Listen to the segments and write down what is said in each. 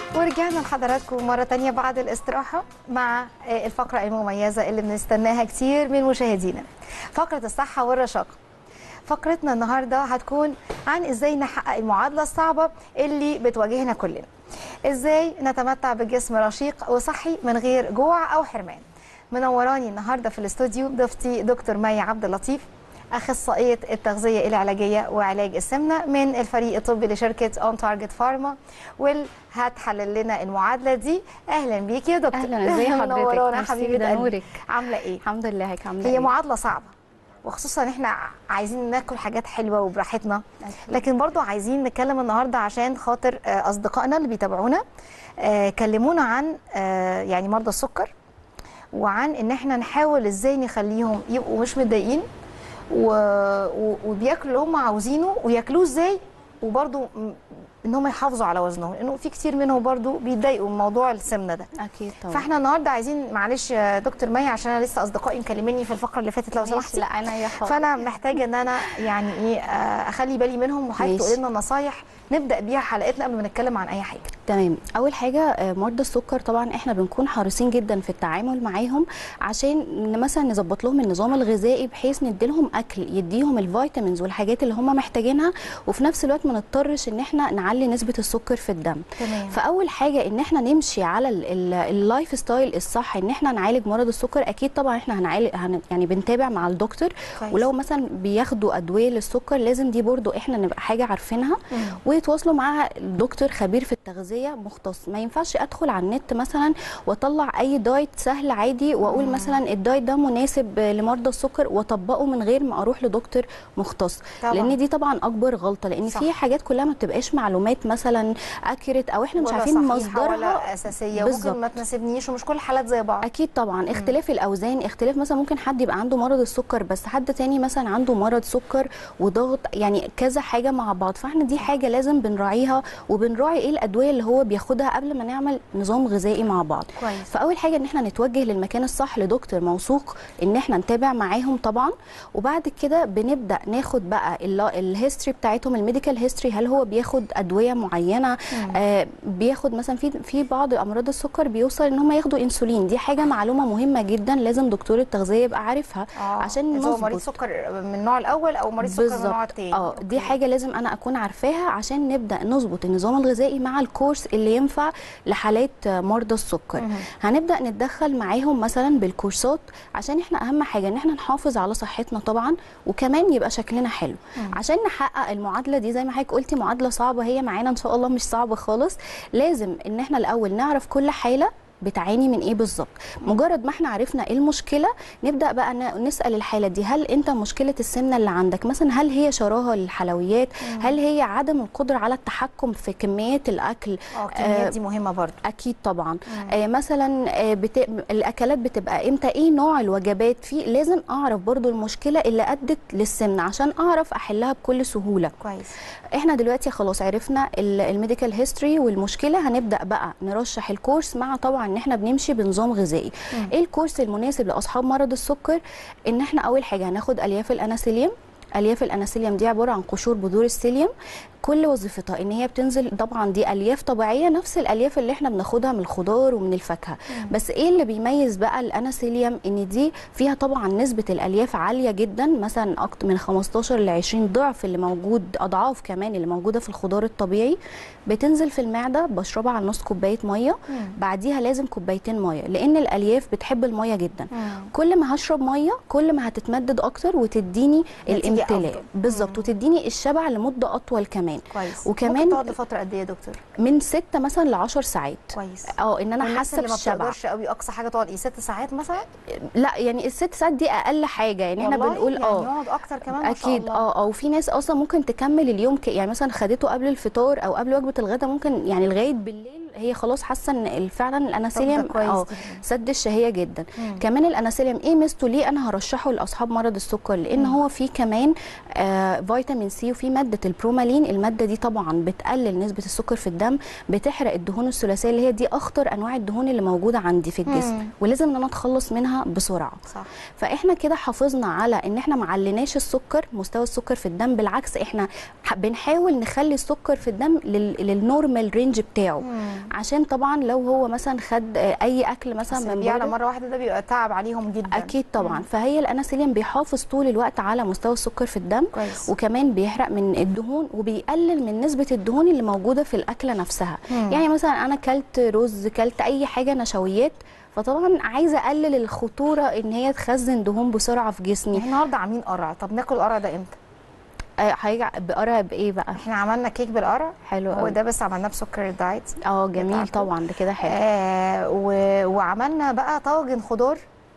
ورجعنا لحضراتكم مرة تانية بعد الاستراحة مع الفقرة المميزة اللي بنستناها كتير من مشاهدينا فقرة الصحة والرشاقة فقرتنا النهاردة هتكون عن ازاي نحقق المعادلة الصعبة اللي بتواجهنا كلنا ازاي نتمتع بجسم رشيق وصحي من غير جوع او حرمان منوراني النهارده في الاستوديو ضيفتي دكتور مي عبد اللطيف اخصائيه التغذيه العلاجيه وعلاج السمنه من الفريق الطبي لشركه اون تارجت فارما واللي هتحلل لنا المعادله دي اهلا بيكي يا دكتور اهلا ازي حضرتك منورانا ميرسي، حبيبه ده قلبي نورك. عامله ايه الحمد لله هيك عامله هي إيه؟ معادله صعبه وخصوصا احنا عايزين ناكل حاجات حلوه وبراحتنا أكيد. لكن برضو عايزين نتكلم النهارده عشان خاطر آه، اصدقائنا اللي بيتابعونا آه، كلمونا عن آه، يعني مرضى السكر وعن ان احنا نحاول ازاي نخليهم يبقوا مش متضايقين و... و... وبياكلوا اللي هم عاوزينه وياكلوه ازاي وبرضو م- ان هم يحافظوا على وزنهم لانه في كتير منهم برضو بيتضايقوا من موضوع السمنه ده اكيد طبعا فاحنا النهارده عايزين معلش يا دكتور مي عشان انا لسه اصدقائي مكلميني في الفقره اللي فاتت لو ماشي، سمحتي لا انا يا حاضر فانا محتاجه ان انا يعني ايه آه، اخلي بالي منهم وحضرتك ماشي. تقولي لنا نصايح نبدا بيها حلقتنا قبل ما نتكلم عن اي حاجه تمام اول حاجه آه، مرضى السكر طبعا احنا بنكون حريصين جدا في التعامل معاهم عشان ن- مثلا نظبط لهم النظام الغذائي بحيث نديلهم اكل يديهم الفيتامينز والحاجات اللي هم محتاجينها وفي نفس الوقت ما نضطرش ان احنا نعلي نسبه السكر في الدم تمام فاول حاجه ان احنا نمشي على ال- ال- اللايف ستايل الصح ان احنا نعالج مرض السكر اكيد طبعا احنا هنعالج هن يعني بنتابع مع الدكتور كويس. ولو مثلا بياخدوا ادويه للسكر لازم دي برضو احنا نبقى حاجه عارفينها مم. ويتواصلوا مع الدكتور خبير في التغذيه مختص ما ينفعش ادخل على النت مثلا واطلع اي دايت سهل عادي واقول مم. مثلا الدايت ده مناسب لمرضى السكر واطبقه من غير ما اروح لدكتور مختص طبعا. لان دي طبعا اكبر غلطه لان صح. في حاجات كلها ما بتبقاش معلومات مثلا اكيوريت او احنا مش ولا عارفين صحيحة مصدرها ولا اساسيه بالظبط. ممكن ما تناسبنيش ومش كل الحالات زي بعض اكيد طبعا اختلاف الاوزان اختلاف مثلا ممكن حد يبقى عنده مرض السكر بس حد تاني مثلا عنده مرض سكر وضغط يعني كذا حاجه مع بعض فاحنا دي حاجه لازم بنراعيها وبنراعي ايه الادويه اللي هو بياخدها قبل ما نعمل نظام غذائي مع بعض كويس فاول حاجه ان احنا نتوجه للمكان الصح لدكتور موثوق ان احنا نتابع معاهم طبعا وبعد كده بنبدا ناخد بقى الهيستوري بتاعتهم الميديكال هيستوري هل هو بياخد ادويه معينه آه بياخد مثلا في في بعض امراض السكر بيوصل ان هم ياخدوا انسولين دي حاجه معلومه مهمه جدا لازم دكتور التغذيه يبقى عارفها آه. عشان إذا هو مريض نظبط سكر من النوع الاول او مريض سكر من النوع بالظبط الثاني اه دي حاجه لازم انا اكون عارفاها عشان نبدا نظبط النظام الغذائي مع الكورس اللي ينفع لحالات مرضى السكر مهم. هنبدا نتدخل معاهم مثلا بالكورسات عشان احنا اهم حاجه ان احنا نحافظ على صحتنا طبعا وكمان يبقى شكلنا حلو مم. عشان نحقق المعادله دي زي ما حضرتك قلتي معادله صعبه هي معانا ان شاء الله مش صعبه خالص لازم ان احنا الاول نعرف كل حاله بتعاني من ايه بالظبط مجرد ما احنا عرفنا ايه المشكله نبدا بقى ن- نسال الحاله دي هل انت مشكله السمنه اللي عندك مثلا هل هي شراهه للحلويات هل هي عدم القدره على التحكم في كميات الاكل اه الكميات دي مهمه برضو اكيد طبعا آه مثلا آه بت... الاكلات بتبقى امتى ايه نوع الوجبات في لازم اعرف برضو المشكله اللي ادت للسمنه عشان اعرف احلها بكل سهوله كويس احنا دلوقتي خلاص عرفنا الميديكال هيستوري والمشكله هنبدا بقى نرشح الكورس مع طبعا ان احنا بنمشي بنظام غذائي مم. ايه الكورس المناسب لاصحاب مرض السكر ان احنا اول حاجه هناخد الياف الاناسيليوم الياف الاناسيليوم دي عباره عن قشور بذور السيليوم كل وظيفتها ان هي بتنزل طبعا دي الياف طبيعيه نفس الالياف اللي احنا بناخدها من الخضار ومن الفاكهه بس ايه اللي بيميز بقى الاناسيليوم ان دي فيها طبعا نسبه الالياف عاليه جدا مثلا اكتر من 15 ل 20 ضعف اللي موجود اضعاف كمان اللي موجوده في الخضار الطبيعي بتنزل في المعده بشربها على نص كوبايه ميه مم. بعديها لازم كوبايتين ميه لان الالياف بتحب الميه جدا مم. كل ما هشرب ميه كل ما هتتمدد اكتر وتديني نتيجة الامتلاء أفضل. بالظبط وتديني الشبع لمده اطول كمان كويس وكمان- ممكن تقعد لفتره قد ايه يا دكتور من 6 مثلا ل 10 ساعات كويس اه ان انا والناس حاسه اللي ما بالشبع بتقدرش قوي اقصى حاجه تقعد ايه ست ساعات مثلا لا يعني الست ساعات دي اقل حاجه يعني احنا والله؟ بنقول يعني اه يقعد اكتر كمان ما شاء اكيد الله. اه اه وفي ناس اصلا ممكن تكمل اليوم ك... يعني مثلا خدته قبل الفطار او قبل وجبه الغداء ممكن يعني لغايه بالليل هي خلاص حاسه ان فعلا طب ده الاناسيليوم كويس اه جدا. سد الشهيه جدا مم. كمان الاناسيليوم ايه ميزته ليه انا هرشحه لاصحاب مرض السكر لان هو فيه كمان آه فيتامين سي وفيه ماده البرومالين الماده دي طبعا بتقلل نسبه السكر في الدم بتحرق الدهون الثلاثيه اللي هي دي اخطر انواع الدهون اللي موجوده عندي في الجسم مم. ولازم ان انا اتخلص منها بسرعه صح فاحنا كده حافظنا على ان احنا ما عليناش السكر مستوى السكر في الدم بالعكس احنا ح- بنحاول نخلي السكر في الدم لل- للنورمال رينج بتاعه مم. عشان طبعا لو هو مثلا خد آه، اي اكل مثلا بس من اللي بيعلى بره مره واحده ده بيبقى تعب عليهم جدا اكيد طبعا فهي الاناسيليم بيحافظ طول الوقت على مستوى السكر في الدم كويس وكمان بيحرق من الدهون وبيقلل من نسبه الدهون اللي موجوده في الاكله نفسها مم. يعني مثلا انا كلت رز كلت اي حاجه نشويات فطبعا عايزه اقلل الخطوره ان هي تخزن دهون بسرعه في جسمي احنا النهارده عاملين قرع طب ناكل القرع ده امتى آه، هيجع بقرع بايه بقى احنا عملنا كيك بالقرع حلو هو قوي ده بس عملناه بسكر الدايت اه جميل بتاعته. طبعا ده كده حلو آه و... وعملنا بقى طاجن خضار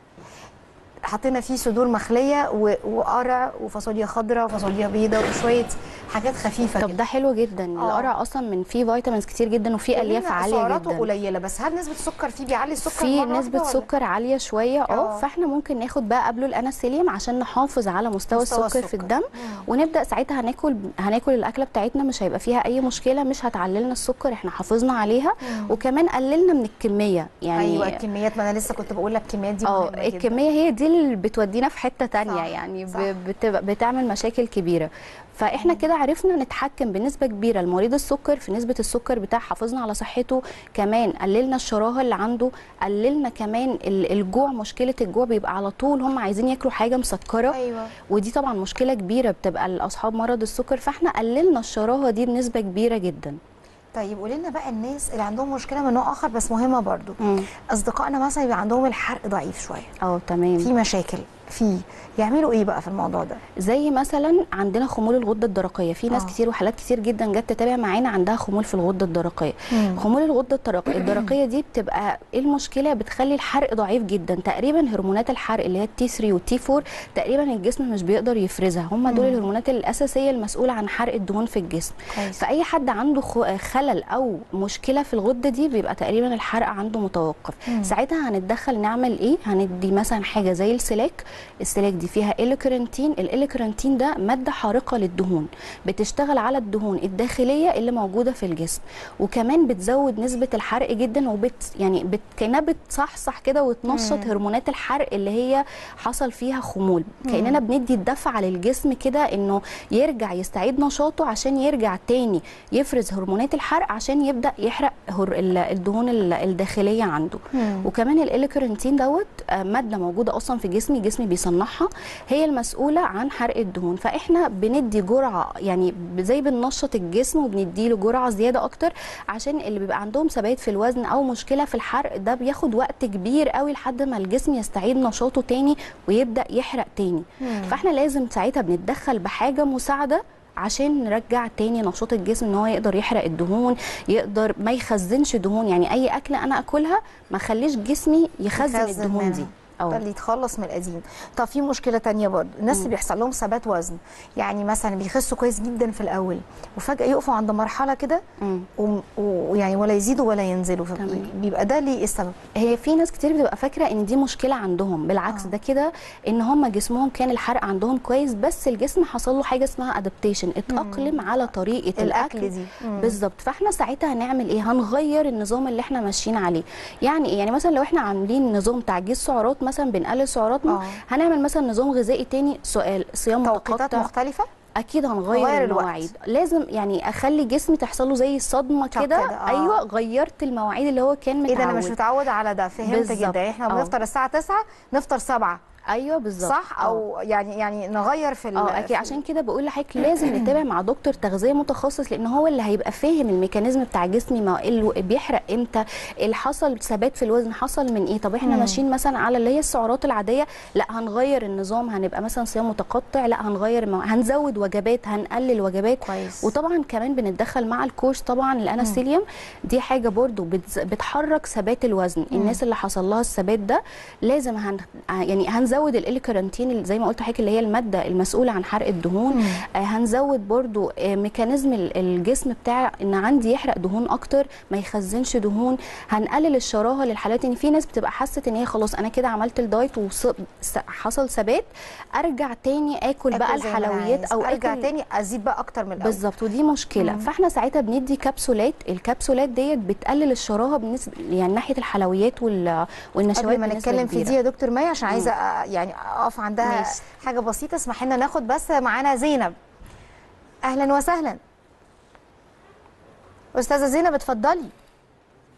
حطينا فيه صدور مخليه و... وقرع وفاصوليا خضراء وفاصوليا بيضاء وشويه حاجات خفيفه طب كده ده حلو جدا آه. القرع اصلا من فيه فيتامينز كتير جدا وفيه الياف قلنا عاليه سعراته جدا قليله بس هل نسبه السكر فيه بيعلي السكر في مرة نسبة واحدة ولا؟ سكر عالية شوية آه. اه فاحنا ممكن ناخد بقى قبله الاناسيليم عشان نحافظ على مستوى, مستوى السكر, في السكر. الدم مم. ونبدا ساعتها هناكل هناكل الاكله بتاعتنا مش هيبقى فيها اي مشكله مش هتعللنا السكر احنا حافظنا عليها مم. وكمان قللنا من الكميه يعني ايوه الكميات ما انا لسه كنت بقول لك الكميات دي اه مهمه جدا الكميه هي دي اللي بتودينا في حته تانية صح، يعني صح. ب- بتبقى بتعمل مشاكل كبيره فاحنا كده عرفنا نتحكم بنسبه كبيره لمريض السكر في نسبه السكر بتاعه حافظنا على صحته كمان قللنا الشراهه اللي عنده قللنا كمان ال- الجوع مشكله الجوع بيبقى على طول هم عايزين ياكلوا حاجه مسكره ايوه ودي طبعا مشكله كبيره بتبقى لاصحاب مرض السكر فاحنا قللنا الشراهه دي بنسبه كبيره جدا طيب قولي لنا بقى الناس اللي عندهم مشكله من نوع اخر بس مهمه برضو اصدقائنا مثلا يبقى عندهم الحرق ضعيف شويه اه تمام في مشاكل فيه يعملوا ايه بقى في الموضوع ده زي مثلا عندنا خمول الغده الدرقيه في ناس آه. كتير وحالات كتير جدا جت تتابع معانا عندها خمول في الغده الدرقيه خمول الغده الدرق- الدرقيه دي بتبقى ايه المشكله بتخلي الحرق ضعيف جدا تقريبا هرمونات الحرق اللي هي التي 3 والتي 4 تقريبا الجسم مش بيقدر يفرزها هم دول مم. الهرمونات الاساسيه المسؤوله عن حرق الدهون في الجسم كويس فاي حد عنده خ- خلل او مشكله في الغده دي بيبقى تقريبا الحرق عنده متوقف مم. ساعتها هنتدخل نعمل ايه هندي مثلا حاجه زي السلاك السلاك دي فيها الكرنتين الالكرنتين ده ماده حارقه للدهون بتشتغل على الدهون الداخليه اللي موجوده في الجسم وكمان بتزود نسبه الحرق جدا وبت يعني بت كانها بتصحصح كده وتنشط مم. هرمونات الحرق اللي هي حصل فيها خمول كاننا بندي الدفعه للجسم كده انه يرجع يستعيد نشاطه عشان يرجع تاني يفرز هرمونات الحرق عشان يبدا يحرق هر ال- الدهون ال- الداخليه عنده مم. وكمان الالكرنتين دوت آه، ماده موجوده اصلا في جسمي جسمي بيصنعها هي المسؤوله عن حرق الدهون فاحنا بندي جرعه يعني زي بننشط الجسم وبنديله جرعه زياده اكتر عشان اللي بيبقى عندهم ثبات في الوزن او مشكله في الحرق ده بياخد وقت كبير قوي لحد ما الجسم يستعيد نشاطه تاني ويبدا يحرق تاني مم. فاحنا لازم ساعتها بنتدخل بحاجه مساعده عشان نرجع تاني نشاط الجسم ان هو يقدر يحرق الدهون يقدر ما يخزنش دهون يعني اي اكله انا اكلها ما اخليش جسمي يخزن, يخزن الدهون منها. دي ده اه اللي يتخلص من القديم طب في مشكله تانية برضه الناس اللي مم. بيحصل لهم ثبات وزن يعني مثلا بيخسوا كويس جدا في الاول وفجاه يقفوا عند مرحله كده مم. وم- ويعني ولا يزيدوا ولا ينزلوا تمام. بيبقى ده ليه إيه السبب هي في ناس كتير بتبقى فاكره ان دي مشكله عندهم بالعكس آه. ده كده ان هم جسمهم كان الحرق عندهم كويس بس الجسم حصل له حاجه اسمها ادابتيشن اتاقلم على طريقه الاكل الاكل دي مم. بالظبط فاحنا ساعتها هنعمل ايه هنغير النظام اللي احنا ماشيين عليه يعني ايه يعني مثلا لو احنا عاملين نظام تعجيز سعرات مثلا بنقلل سعراتنا آه. هنعمل مثلا نظام غذائي تاني سؤال صيام توقيتات متقطع مختلفه اكيد نغير هنغير الوقت. المواعيد لازم يعني اخلي جسمي تحصل له زي صدمه طب كده كده، آه. ايوه غيرت المواعيد اللي هو كان متعود ايه ده انا مش متعوده على ده فهمت بالظبط. جدا يعني احنا آه. بنفطر الساعه 9 نفطر 7 ايوه بالظبط صح آه. او يعني يعني نغير في ال- اه اكيد في- عشان كده بقول لحضرتك لازم نتابع مع دكتور تغذيه متخصص لان هو اللي هيبقى فاهم الميكانيزم بتاع جسمي ما إيه اللي بيحرق امتى اللي حصل ثبات في الوزن حصل من ايه طب احنا مم. ماشيين مثلا على اللي هي السعرات العاديه لا هنغير النظام هنبقى مثلا صيام متقطع لا هنغير مو... هنزود وجبات هنقلل وجبات كويس وطبعا كمان بنتدخل مع الكورس طبعا الانستيليوم دي حاجه برضو بتز... بتحرك ثبات الوزن مم. الناس اللي حصل لها الثبات ده لازم هن... يعني هنزود الالكرنتين اللي زي ما قلت لحضرتك اللي هي الماده المسؤوله عن حرق الدهون مم. آه، هنزود برضو آه، ميكانيزم ال- الجسم بتاع ان عندي يحرق دهون اكتر ما يخزنش دهون هنقلل الشراهه للحالات ان في ناس بتبقى حست ان هي خلاص انا كده عملت الدايت وحصل ثبات ارجع تاني اكل, بقى آكل زي ما أنا الحلويات عايز. او ارجع اكل تاني ازيد بقى اكتر من الاول بالظبط ودي مشكله مم. فاحنا ساعتها بندي كبسولات الكبسولات ديت بتقلل الشراهه بالنسبه يعني ناحيه الحلويات وال... والنشويات قبل ما بنسبة نتكلم في كبيرة. دي يا دكتور مي عشان عايزه أ- يعني اقف عندها ماشي. حاجه بسيطه اسمح لنا ناخد بس معانا زينب اهلا وسهلا استاذه زينب اتفضلي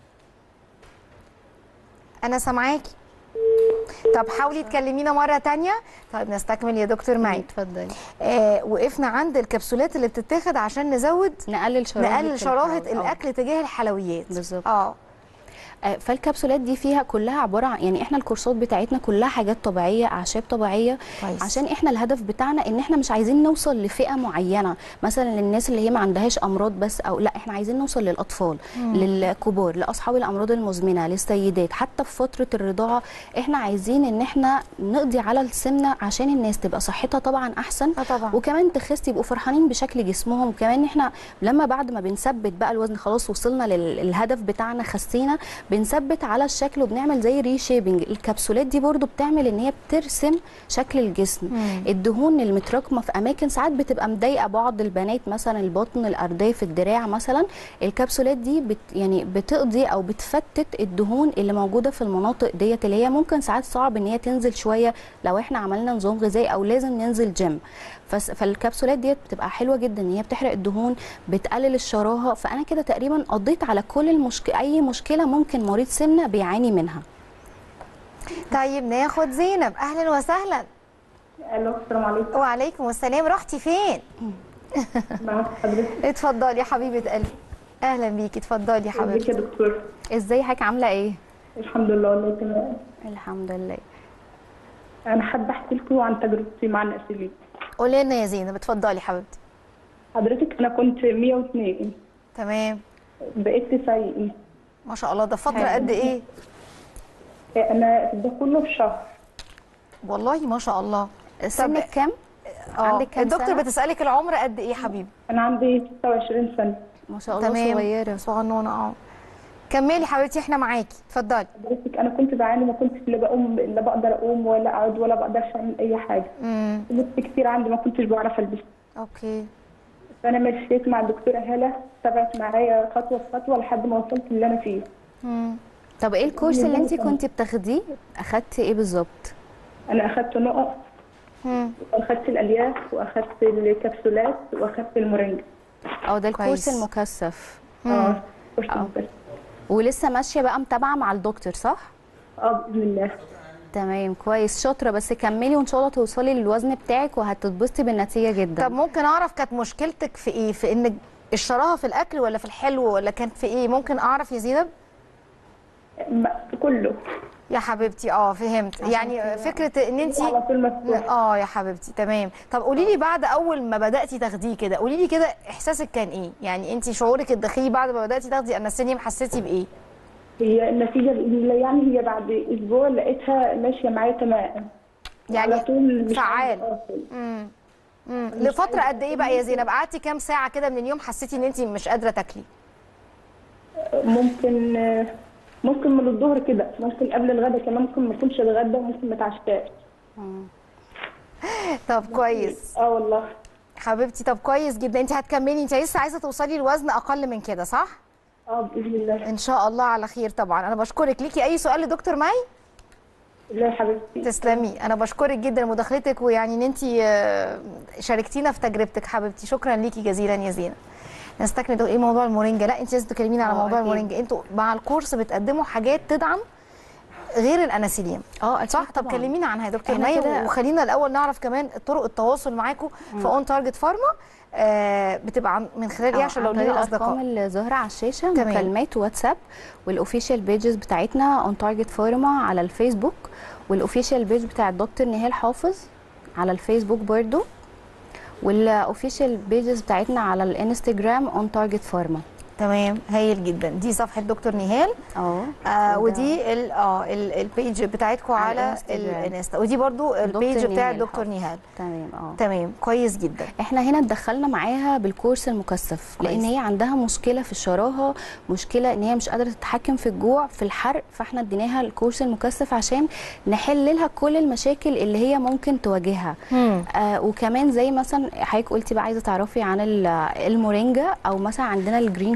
انا سامعاكي طب حاولي تكلمينا مره تانية طيب نستكمل يا دكتور معي اتفضلي آه وقفنا عند الكبسولات اللي بتتاخد عشان نزود نقلل شراهه نقلل شراهه الحرارة. آه. الاكل تجاه الحلويات بالظبط. اه آه، فالكبسولات دي فيها كلها عباره عن يعني احنا الكورسات بتاعتنا كلها حاجات طبيعيه اعشاب طبيعيه كويس. عشان احنا الهدف بتاعنا ان احنا مش عايزين نوصل لفئه معينه مثلا للناس اللي هي ما عندهاش امراض بس او لا احنا عايزين نوصل للاطفال للكبار لاصحاب الامراض المزمنه للسيدات حتى في فتره الرضاعه احنا عايزين ان احنا نقضي على السمنه عشان الناس تبقى صحتها طبعا احسن اه طبعا وكمان تخس يبقوا فرحانين بشكل جسمهم وكمان احنا لما بعد ما بنثبت بقى الوزن خلاص وصلنا لل- للهدف بتاعنا خسينا بنثبت على الشكل وبنعمل زي ريشيبنج الكبسولات دي برضو بتعمل ان هي بترسم شكل الجسم مم. الدهون المتراكمه في اماكن ساعات بتبقى مضايقه بعض البنات مثلا البطن الارداف الدراع مثلا الكبسولات دي بت يعني بتقضي او بتفتت الدهون اللي موجوده في المناطق ديت اللي هي ممكن ساعات صعب ان هي تنزل شويه لو احنا عملنا نظام غذائي او لازم ننزل جيم فس- فالكبسولات ديت بتبقى حلوه جدا ان هي بتحرق الدهون بتقلل الشراهه فانا كده تقريبا قضيت على كل المشك... اي مشكله ممكن مريض سمنه بيعاني منها طيب ناخد زينب اهلا وسهلا الو السلام عليكم وعليكم السلام رحتي فين معاك حضرتك اتفضلي يا حبيبه قلبي اهلا بيكي اتفضلي يا ازيك يا حبيبتي دكتور ازاي حضرتك عامله ايه الحمد لله والله تمام الحمد لله انا حابه احكي لكم عن تجربتي مع الانسولين قولي لنا يا زينب اتفضلي حبيبتي حضرتك انا كنت 102 تمام بقيت 90 ما شاء الله ده فتره حلو. قد ايه انا ده كله في شهر والله ما شاء الله سنك كام اه عندك كام الدكتور سنة؟ بتسالك العمر قد ايه حبيبي انا عندي 26 سنه ما شاء الله تمام صغيره صغنونه اه كملي حبيبتي احنا معاكي اتفضلي حضرتك انا كنت بعاني ما كنتش لا بقوم لا بقدر اقوم ولا اقعد ولا بقدرش اعمل اي حاجه امم لبس كتير عندي ما كنتش بعرف البس اوكي فانا مشيت مع الدكتوره هاله تابعت معايا خطوه بخطوه لحد ما وصلت اللي انا فيه امم طب ايه الكورس اللي انت كنت بتاخديه اخدتي ايه بالظبط انا اخدت نقط امم واخدت الالياف واخدت الكبسولات واخدت المورينجا او ده الكورس كويس. المكثف اه كورس آه. بس ولسه ماشيه بقى متابعه مع الدكتور صح اه باذن الله تمام كويس شاطره بس كملي وان شاء الله توصلي للوزن بتاعك وهتتبسطي بالنتيجه جدا طب ممكن اعرف كانت مشكلتك في ايه في ان الشراهه في الاكل ولا في الحلو ولا كانت في ايه ممكن اعرف يا زينب ما- كله يا حبيبتي اه فهمت يعني فكره ان انت على طول مفتوح اه يا حبيبتي تمام طب قولي لي بعد اول ما بداتي تاخديه كده قولي لي كده احساسك كان ايه يعني انت شعورك الداخلي بعد ما بداتي تاخدي انسولين حسيتي بايه هي النتيجه باذن الله يعني هي بعد اسبوع لقيتها ماشيه معايا تمام يعني على طول مش فعال. عايزة أقفل. امم امم لفتره قد ايه بقى يا زينب قعدتي كام ساعه كده من اليوم حسيتي ان انت مش قادره تاكلي ممكن ممكن من الظهر كده ممكن قبل الغدا كمان ممكن ما اكونش اتغدى وممكن ما اتعشاش طب كويس اه والله حبيبتي طب كويس جدا انت هتكملي انت لسه عايزه توصلي لوزن اقل من كده صح اه باذن الله ان شاء الله على خير طبعا انا بشكرك ليكي اي سؤال لدكتور مي لا يا حبيبتي تسلمي انا بشكرك جدا لمداخلتك ويعني ان انت آه، شاركتينا في تجربتك حبيبتي شكرا ليكي جزيلا يا زينب نستكمل ايه موضوع المورينجا لا انت لازم تكلمينا على اه، موضوع أكيد. المورينجا انتوا مع الكورس بتقدموا حاجات تدعم غير الاناسيليم اه اكيد صح طب طبعاً. كلمينا عنها يا دكتور احنا مي كده- وخلينا الاول نعرف كمان طرق التواصل معاكم في اون تارجت فارما آه بتبقى عن- من خلال ايه آه، عشان لو عن طريق لينا الارقام اصدقاء اللي ظاهره على الشاشه تمام. مكالمات واتساب والاوفيشال بيجز بتاعتنا اون تارجت فارما على الفيسبوك والاوفيشال بيج بتاع الدكتور نهال حافظ على الفيسبوك برضو والاوفيشال بيجز بتاعتنا على الانستجرام اون تارجت فارما تمام هايل جدا دي صفحه دكتور نهال اه آه وده- ودي ال اه ال- البيج بتاعتكم على على الانستجرام. الانستا ودي برضو البيج دكتور بتاع نهال الدكتور حافظ. نهال تمام اه تمام كويس جدا احنا هنا اتدخلنا معاها بالكورس المكثف كويس. لان هي عندها مشكله في الشراهه مشكله ان هي مش قادره تتحكم في الجوع في الحرق فاحنا اديناها الكورس المكثف عشان نحل لها كل المشاكل اللي هي ممكن تواجهها آه وكمان زي مثلا حضرتك قلتي بقى عايزه تعرفي عن ال- المورينجا او مثلا عندنا الجرين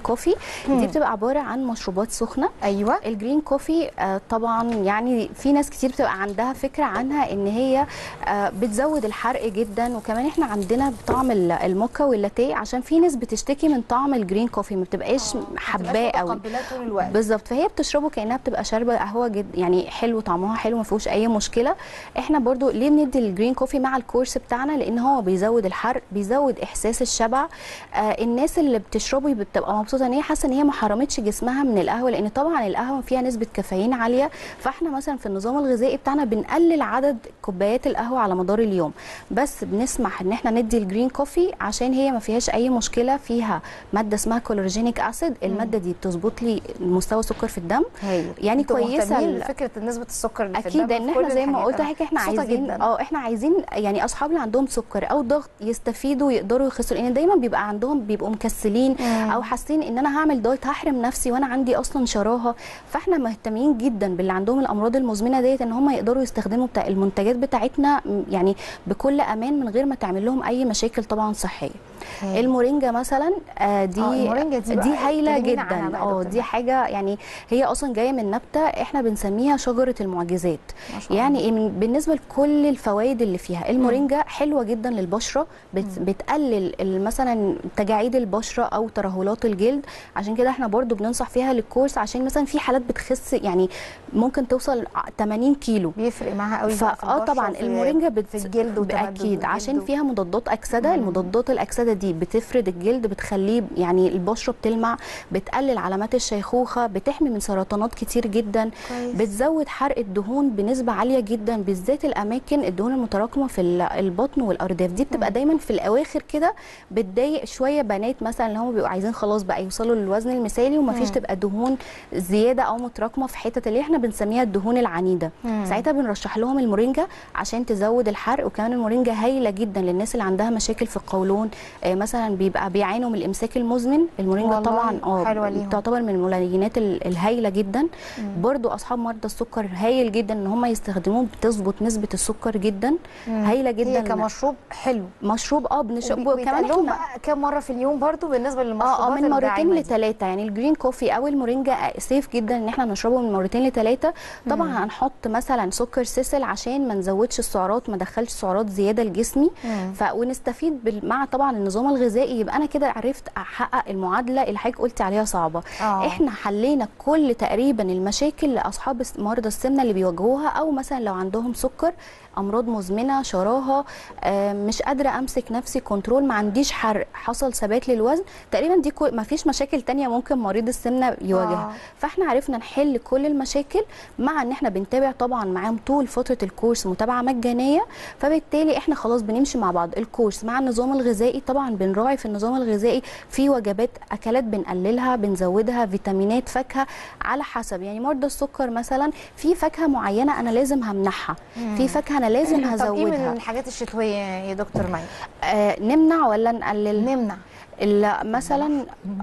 كوفي دي بتبقى عباره عن مشروبات سخنه ايوه الجرين كوفي آه، طبعا يعني في ناس كتير بتبقى عندها فكره عنها ان هي آه، بتزود الحرق جدا وكمان احنا عندنا طعم ال- الموكا واللاتيه عشان في ناس بتشتكي من طعم الجرين كوفي ما بتبقاش حباه قوي متقبلاه طول الوقت بالظبط فهي بتشربه كانها بتبقى شاربه قهوه جد يعني حلو طعمها حلو ما فيهوش اي مشكله احنا برضو ليه بندي الجرين كوفي مع الكورس بتاعنا لان هو بيزود الحرق بيزود احساس الشبع آه الناس اللي بتشربه بتبقى مبسوطه ان هي حاسه ان هي ما حرمتش جسمها من القهوه لان طبعا القهوه فيها نسبه كافيين عاليه فاحنا مثلا في النظام الغذائي بتاعنا بنقلل عدد كوبايات القهوه على مدار اليوم بس بنسمح ان احنا ندي الجرين كوفي عشان هي ما فيهاش اي مشكله فيها ماده اسمها كولورجينيك اسيد الماده دي بتظبط لي مستوى السكر في الدم هايل يعني انتوا كويسة مهتمين ال- بفكره نسبه السكر اللي في اكيد الدم ان في احنا كل زي ما الحاجات. قلت أنا لحضرتك احنا مبسوطة عايزين جداً. اه احنا عايزين يعني اصحاب اللي عندهم سكر او ضغط يستفيدوا ويقدروا يخسروا لان دايما بيبقى عندهم بيبقوا مكسلين مم. او حاسين ان انا هعمل دايت هحرم نفسي وانا عندي اصلا شراهه فاحنا مهتمين جدا باللي عندهم الامراض المزمنه ديت ان هم يقدروا يستخدموا بتاع المنتجات بتاعتنا م- يعني بكل امان من غير ما تعمل لهم اي مشاكل طبعا صحيه هايل. المورينجا مثلا آه، دي آه، المورينجا دي بقى دي هايله كلمينا عنها جدا بقى يا اه دكتور دي مها. حاجه يعني هي اصلا جايه من نبته احنا بنسميها شجره المعجزات ما شاء يعني إيه من- بالنسبه لكل الفوائد اللي فيها المورينجا حلوه جدا للبشره بت بتقلل ال- مثلا تجاعيد البشره او ترهلات الجلد عشان كده احنا برضو بننصح فيها للكورس عشان مثلا في حالات بتخس يعني ممكن توصل ع- 80 كيلو بيفرق معاها قوي بقى في فاه البشرة طبعا وفي- المورينجا بت... في الجلد وتمدد اكيد الجلد عشان و- فيها مضادات اكسده مم. المضادات الاكسده دي بتفرد الجلد بتخليه يعني البشره بتلمع بتقلل علامات الشيخوخه بتحمي من سرطانات كتير جدا كويس. بتزود حرق الدهون بنسبه عاليه جدا بالذات الاماكن الدهون المتراكمه في ال- البطن والارداف دي بتبقى دايما في الاواخر كده بتضايق شويه بنات مثلا اللي هم بيبقوا عايزين خلاص بقى يوصلوا للوزن المثالي ومفيش مم. تبقى دهون زياده او متراكمه في حته اللي احنا بنسميها الدهون العنيده مم. ساعتها بنرشح لهم المورينجا عشان تزود الحرق وكمان المورينجا هايله جدا للناس اللي عندها مشاكل في القولون آه مثلا بيبقى بيعانوا من الامساك المزمن المورينجا والله طبعا اه حلوة ليهم. تعتبر من الملينات ال- الهايله جدا برضو اصحاب مرضى السكر هايل جدا ان هم يستخدموه بتظبط نسبه السكر جدا مم. هايله جدا هي كمشروب حلو مشروب اه بنشرب وبي- وكمان وبيتقال لهم احنا بقى كام مره في اليوم برضو بالنسبه للمشروبات اه اه من مرتين الداعمة دي؟ لثلاثه يعني الجرين كوفي او المورينجا سيف جدا ان احنا نشربه من مرتين لثلاثه طبعا هنحط مثلا سكر سيسل عشان ما نزودش السعرات ما ندخلش سعرات زياده لجسمي مم. ف ونستفيد بال- مع طبعا النظام الغذائي يبقى انا كده عرفت احقق المعادله اللي حضرتك قلتي عليها صعبه آه. احنا حلينا كل تقريبا المشاكل لاصحاب الس- مرضى السمنه اللي بيواجهوها او مثلا لو عندهم سكر امراض مزمنه شراهه آه، مش قادره امسك نفسي كنترول ما عنديش حرق حصل ثبات للوزن تقريبا دي كل ما فيش مشاكل تانية ممكن مريض السمنه يواجهها آه. فاحنا عرفنا نحل كل المشاكل مع ان احنا بنتابع طبعا معاهم طول فتره الكورس متابعه مجانيه فبالتالي احنا خلاص بنمشي مع بعض الكورس مع النظام الغذائي طبعا بنراعي في النظام الغذائي في وجبات اكلات بنقللها بنزودها فيتامينات فاكهه على حسب يعني مرضى السكر مثلا في فاكهه معينه انا لازم همنعها في فاكهه انا لازم طب ايه من هزودها الحاجات الشتويه يا دكتور مي آه نمنع ولا نقلل نمنع لا مثلا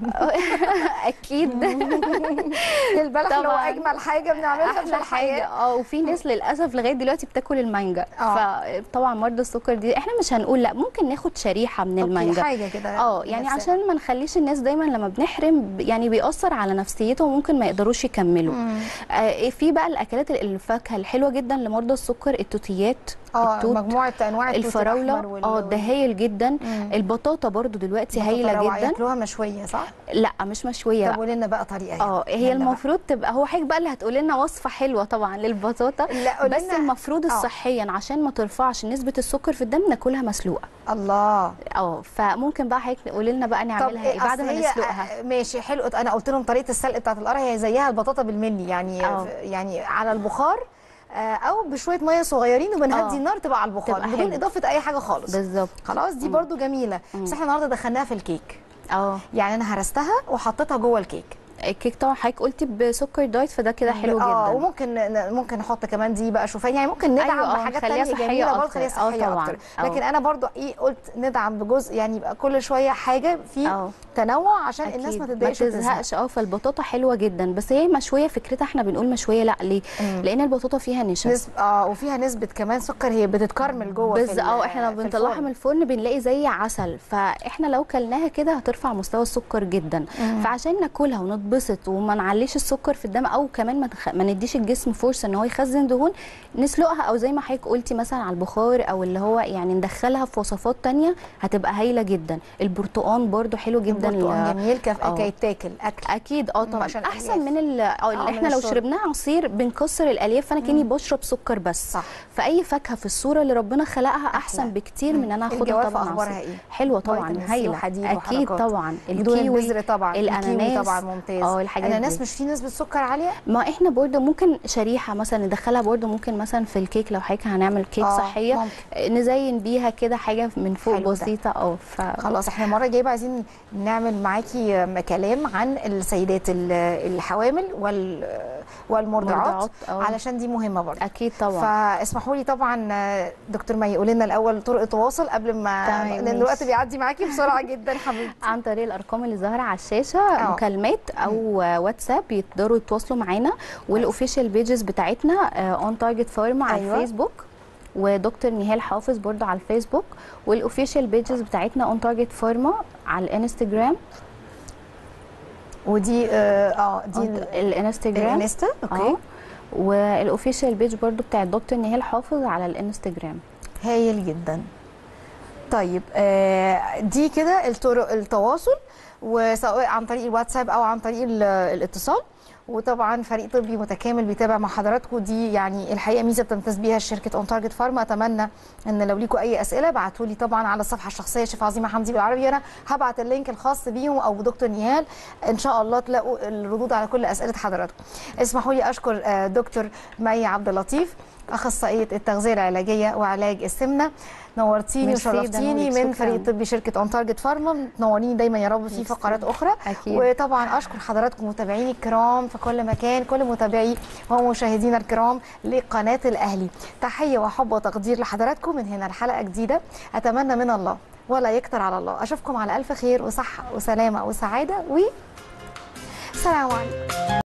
اكيد البلح اللي هو طبعاً. اجمل حاجه بنعملها في احلى حاجه الحياه اه وفي ناس للاسف لغايه دلوقتي بتاكل المانجا آه. فطبعا مرضى السكر دي احنا مش هنقول لا ممكن ناخد شريحه من أوكي، المانجا حاجه كده اه يعني نفسها. عشان ما نخليش الناس دايما لما بنحرم ب- يعني بيأثر على نفسيتهم وممكن ما يقدروش يكملوا مم. آه في بقى الاكلات ال- الفاكهه الحلوه جدا لمرضى السكر التوتيات اه التوت مجموعه انواع التوت الفراوله الأحمر وال- اه ده هايل جدا مم. البطاطا برضو دلوقتي بطاطا هايله روعة. جدا ياكلوها مشويه صح؟ لا مش مشويه طب قولي لنا بقى طريقه اه هي يلا بقى. المفروض تبقى هو حضرتك بقى اللي هتقولي لنا وصفه حلوه طبعا للبطاطا لا قولي بس لنا- المفروض آه. صحيا عشان ما ترفعش نسبه السكر في الدم ناكلها مسلوقه الله اه فممكن بقى حضرتك تقولي لنا بقى نعملها ايه بعد أصل ما هي- نسلقها آه، ماشي حلو انا قلت لهم طريقه السلق بتاعت القرع هي زيها البطاطا بالملي يعني آه. يعني على البخار آه، او بشويه ميه صغيرين وبنهدي آه. النار تبقى على البخار تبقى بدون حلوة. اضافه اي حاجه خالص بالظبط خلاص دي برضو جميله بس احنا النهارده دخلناها في الكيك اه يعني انا هرستها وحطيتها جوه الكيك الكيك طبعا حضرتك قلتي بسكر دايت فده كده حلو اه جدا وممكن ن- ممكن نحط كمان دي بقى شوفان يعني ممكن ندعم أيوة، آه، بحاجات نخليها تانية صحية جميله برضه أكتر. خليها آه، صحيه طبعاً. اكتر آه. لكن انا برضه ايه قلت ندعم بجزء يعني يبقى كل شويه حاجه في اه تنوع عشان الناس أكيد. ما ما تتضايقش وتزهق. تزهقش اه فالبطاطا حلوه جدا بس هي مشويه فكرتها احنا بنقول مشويه لا ليه مم. لان البطاطا فيها نشا نسب اه وفيها نسبه كمان سكر هي بتتكرمل جوه في بس ال- اه احنا لما في بنطلعها الفرن. من الفرن بنلاقي زي عسل فاحنا لو كلناها كده هترفع مستوى السكر جدا مم. فعشان ناكلها ونتبسط وما نعليش السكر في الدم او كمان ما, نخ... ما نديش الجسم فرصه ان هو يخزن دهون نسلقها او زي ما حضرتك قلتي مثلا على البخار او اللي هو يعني ندخلها في وصفات تانية هتبقى هايله جدا البرتقان برضو حلو جدا البرتقال ل- جميل كف... آه. كيتاكل اكل اكيد اه مم، طبعا عشان احسن الألياف. من ال... اه آه، اللي من احنا لو الشرب. شربناه عصير بنكسر الالياف فانا كاني بشرب سكر بس صح فاي فاكهه في الصوره اللي ربنا خلقها أحلى. احسن بكتير مم. من ان انا اخدها الجوافة طبعا أخبارها عصير. إيه؟ حلوه طبعا فيتامين سي هايله وحديد اكيد وحركات. طبعا بدون الكيوي البذر طبعا الكيوي الاناناس طبعا ممتاز اه الحاجات الاناناس دي. مش فيه نسبه سكر عاليه ما احنا برضو ممكن شريحه مثلا ندخلها برضو ممكن مثلا في الكيك لو حضرتك هنعمل كيك آه، صحيه ممكن. نزين بيها كده حاجه من فوق حلو ده. بسيطه اه ف... خلاص احنا المره الجايه بقى عايزين نعمل معاكي آم، كلام عن السيدات ال- الحوامل وال والمرضعات مرضعات، آه. علشان دي مهمه برضه اكيد طبعا فاسمحوا لي طبعا آه، دكتور مي قولي لنا الاول طرق التواصل قبل ما تمام، لان ماشي. الوقت بيعدي معاكي بسرعه جدا حبيبتي عن طريق الارقام اللي ظاهره على الشاشه آه. مكالمات او واتساب يقدروا يتواصلوا معانا والاوفيشال بيجز بتاعتنا اون تارجت فارما على أيوة. الفيسبوك ودكتور نهال حافظ برضو على الفيسبوك والاوفيشال بيجز بتاعتنا اون تارجت فارما على الانستجرام ودي اه آه، دي ال- الانستجرام الانستا اوكي اه والاوفيشال بيج برضو بتاع الدكتور نهال حافظ على الانستجرام هايل جدا طيب آه، دي كده الطرق التواصل وسواء عن طريق الواتساب او عن طريق ال- الاتصال وطبعا فريق طبي متكامل بيتابع مع حضراتكم دي يعني الحقيقه ميزه بتمتاز بيها شركه اون تارجت فارما اتمنى ان لو ليكم اي اسئله ابعتوا لي طبعا على الصفحه الشخصيه شيف عظيمه حمدي بالعربي انا هبعت اللينك الخاص بيهم او بدكتور نيهال ان شاء الله تلاقوا الردود على كل اسئله حضراتكم اسمحوا لي اشكر آه، دكتور مي عبد اللطيف اخصائيه التغذيه العلاجيه وعلاج السمنه نورتيني ميرسي، ده وشرفتيني نورك، من شكراً. فريق طبي شركه اون تارجت فارما تنوريني دايما يا رب في ميرسي. فقرات اخرى اكيد وطبعا اشكر حضراتكم متابعيني الكرام في كل مكان كل متابعي ومشاهدينا الكرام لقناه الاهلي تحيه وحب وتقدير لحضراتكم من هنا الحلقه جديده اتمنى من الله ولا يكتر على الله اشوفكم على الف خير وصحه وسلامه وسعاده و سلام عليكم